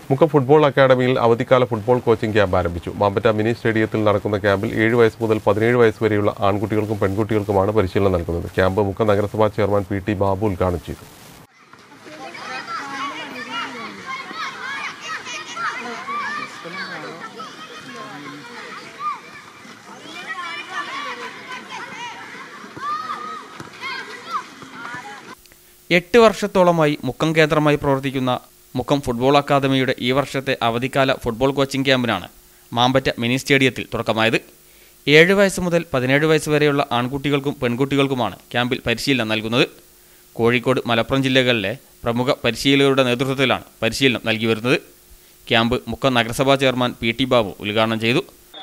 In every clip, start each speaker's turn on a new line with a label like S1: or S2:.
S1: Mukkam football അക്കാദമിയിൽ അവധിക്കാല football coaching camp ആരംഭിച്ചു മാമ്പറ്റ മിനി സ്റ്റേഡിയത്തിൽ നടക്കുന്ന ക്യാമ്പിൽ ഏഴ് വയസ്സ് മുതൽ പതിനേഴ് വയസ്സ് വരെയുള്ള ആൺകുട്ടികൾക്കും പെൺകുട്ടികൾക്കുമാണ് പരിശീലനം നൽകുന്നത് ക്യാമ്പ് മുക്കം നഗരസഭാ ചെയർമാൻ പി ടി ബാബു ഉദ്ഘാടനം ചെയ്തു
S2: എട്ട് വർഷത്തോളമായി മുക്കം കേന്ദ്രമായി പ്രവർത്തിക്കുന്ന മുക്കം ഫുട്ബോൾ അക്കാദമിയുടെ ഈ വർഷത്തെ അവധിക്കാല ഫുട്ബോൾ കോച്ചിംഗ് ക്യാമ്പിനാണ് മാമ്പറ്റ മിനി സ്റ്റേഡിയത്തിൽ തുടക്കമായത് ഏഴ് വയസ്സ് മുതൽ പതിനേഴ് വയസ്സ് വരെയുള്ള ആൺകുട്ടികൾക്കും പെൺകുട്ടികൾക്കുമാണ് ക്യാമ്പിൽ പരിശീലനം നൽകുന്നത് കോഴിക്കോട് മലപ്പുറം ജില്ലകളിലെ പ്രമുഖ പരിശീലകരുടെ നേതൃത്വത്തിലാണ് പരിശീലനം നൽകി വരുന്നത് ക്യാമ്പ് മുക്കം നഗരസഭാ ചെയർമാൻ പി ടി ബാബു ഉദ്ഘാടനം ചെയ്തു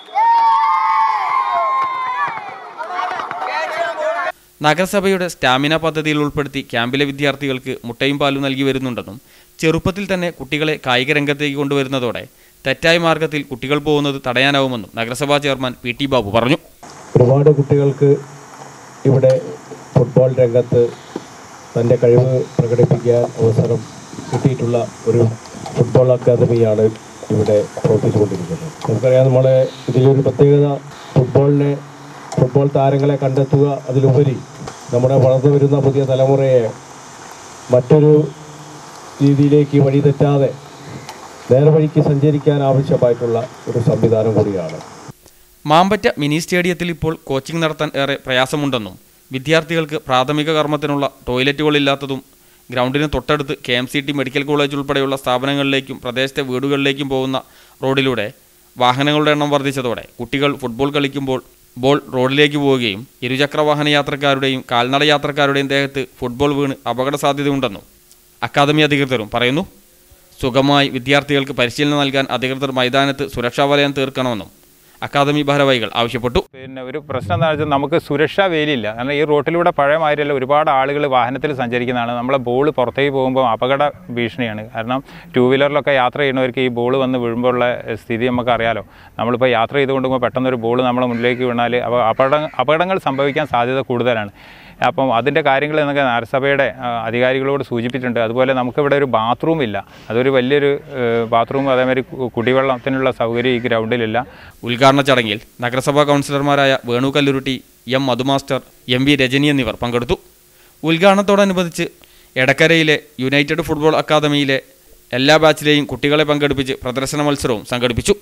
S2: നഗരസഭയുടെ സ്റ്റാമിന പദ്ധതിയിൽ ഉൾപ്പെടുത്തി ക്യാമ്പിലെ വിദ്യാർത്ഥികൾക്ക് മുട്ടയും പാലും നൽകി വരുന്നുണ്ടെന്നും ചെറുപ്പത്തിൽ തന്നെ കുട്ടികളെ കായിക രംഗത്തേക്ക് കൊണ്ടുവരുന്നതോടെ തെറ്റായ മാർഗത്തിൽ കുട്ടികൾ പോകുന്നത് തടയാനാവുമെന്നും നഗരസഭാ ചെയർമാൻ പി ടി ബാബു പറഞ്ഞു
S3: ഒരുപാട് കുട്ടികൾക്ക് ഇവിടെ ഫുട്ബോൾ രംഗത്ത് തൻ്റെ കഴിവ് പ്രകടിപ്പിക്കാൻ അവസരം കിട്ടിയിട്ടുള്ള ഒരു ഫുട്ബോൾ അക്കാദമിയാണ് ഇവിടെ പ്രവർത്തിച്ചുകൊണ്ടിരിക്കുന്നത് നമുക്കറിയാം നമ്മളെ ഇതിലൊരു പ്രത്യേകത ഫുട്ബോളിനെ ഫുട്ബോൾ താരങ്ങളെ കണ്ടെത്തുക അതിലുപരി നമ്മുടെ വളർന്നു വരുന്ന പുതിയ തലമുറയെ മറ്റൊരു രീതിയിലേക്ക് വഴി തെറ്റാതെ നേർവഴിക്ക് സഞ്ചരിക്കാൻ ആവശ്യമായിട്ടുള്ള ഒരു സംവിധാനം കൂടിയാണ്
S2: മാമ്പറ്റ മിനി സ്റ്റേഡിയത്തിൽ ഇപ്പോൾ കോച്ചിംഗ് നടത്താൻ ഏറെ പ്രയാസമുണ്ടെന്നും വിദ്യാർത്ഥികൾക്ക് പ്രാഥമിക കർമ്മത്തിനുള്ള ടോയ്ലറ്റുകളില്ലാത്തതും ഗ്രൗണ്ടിന് തൊട്ടടുത്ത് K M C T medical college ഉൾപ്പെടെയുള്ള സ്ഥാപനങ്ങളിലേക്കും പ്രദേശത്തെ വീടുകളിലേക്കും പോകുന്ന റോഡിലൂടെ വാഹനങ്ങളുടെ എണ്ണം വർദ്ധിച്ചതോടെ കുട്ടികൾ ഫുട്ബോൾ കളിക്കുമ്പോൾ ബോൾ റോഡിലേക്ക് പോവുകയും ഇരുചക്ര വാഹന യാത്രക്കാരുടെയും കാൽനട യാത്രക്കാരുടെയും ദേഹത്ത് ഫുട്ബോൾ വീണ് അപകട സാധ്യതയുണ്ടെന്നും അക്കാദമി അധികൃതരും പറയുന്നു സുഗമമായി വിദ്യാർത്ഥികൾക്ക് പരിശീലനം നൽകാൻ അധികൃതർ മൈതാനത്ത് സുരക്ഷാ വലയം തീർക്കണമെന്നും അക്കാദമി ഭാരവാഹികൾ ആവശ്യപ്പെട്ടു
S4: പിന്നെ ഒരു പ്രശ്നം എന്താണെന്ന് വെച്ചാൽ നമുക്ക് സുരക്ഷാ വേലിയില്ല കാരണം ഈ റോട്ടിലൂടെ പഴയ മാതിരിയല്ല ഒരുപാട് ആളുകൾ വാഹനത്തിൽ സഞ്ചരിക്കുന്നതാണ് നമ്മളെ ബോൾ പുറത്തേക്ക് പോകുമ്പോൾ അപകട ഭീഷണിയാണ് കാരണം ടൂ വീലറിലൊക്കെ യാത്ര ചെയ്യുന്നവർക്ക് ഈ ബോൾ വന്ന് വീഴുമ്പോഴുള്ള സ്ഥിതി നമുക്ക് അറിയാലോ നമ്മളിപ്പോൾ യാത്ര ചെയ്തുകൊണ്ട് പോകുമ്പോൾ പെട്ടെന്നൊരു ബോൾ നമ്മളെ മുന്നിലേക്ക് വീണാൽ അപ്പോൾ അപകട അപകടങ്ങൾ സംഭവിക്കാൻ സാധ്യത കൂടുതലാണ് അപ്പം അതിൻ്റെ കാര്യങ്ങൾ എന്നൊക്കെ നഗരസഭയുടെ ആ, അധികാരികളോട് സൂചിപ്പിച്ചിട്ടുണ്ട് അതുപോലെ നമുക്കിവിടെ ഒരു ബാത്റൂം ഇല്ല അതൊരു വലിയൊരു ബാത്റൂം അതേമാതിരി കു- കുടിവെള്ളത്തിനുള്ള സൗകര്യം ഈ ഗ്രൗണ്ടിലില്ല
S2: ഉദ്ഘാടന ചടങ്ങിൽ നഗരസഭാ കൗൺസിലർമാരായ Venu Kallurutti M Madhu master M V Rajani എന്നിവർ പങ്കെടുത്തു ഉദ്ഘാടനത്തോടനുബന്ധിച്ച് എടക്കരയിലെ യുണൈറ്റഡ് ഫുട്ബോൾ അക്കാദമിയിലെ എല്ലാ ബാച്ചിലെയും കുട്ടികളെ പങ്കെടുപ്പിച്ച് പ്രദർശന മത്സരവും സംഘടിപ്പിച്ചു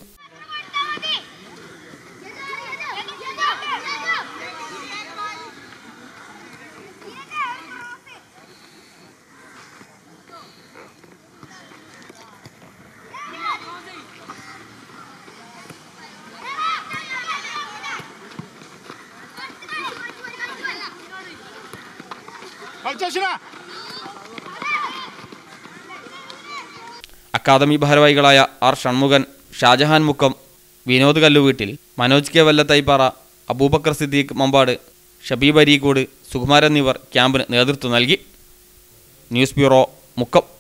S2: അക്കാദമി ഭാരവാഹികളായ ആർ ഷൺമുഖൻ ഷാജഹാൻ മുക്കം വിനോദ് കല്ലുവീട്ടിൽ മനോജ് കെ വല്ലത്തൈപ്പാറ അബൂബക്കർ സിദ്ദീഖ് മമ്പാട് ഷബീബ് അരീക്കോട് സുകുമാരൻ എന്നിവർ ക്യാമ്പിന് നേതൃത്വം നൽകി ന്യൂസ് ബ്യൂറോ മുക്കം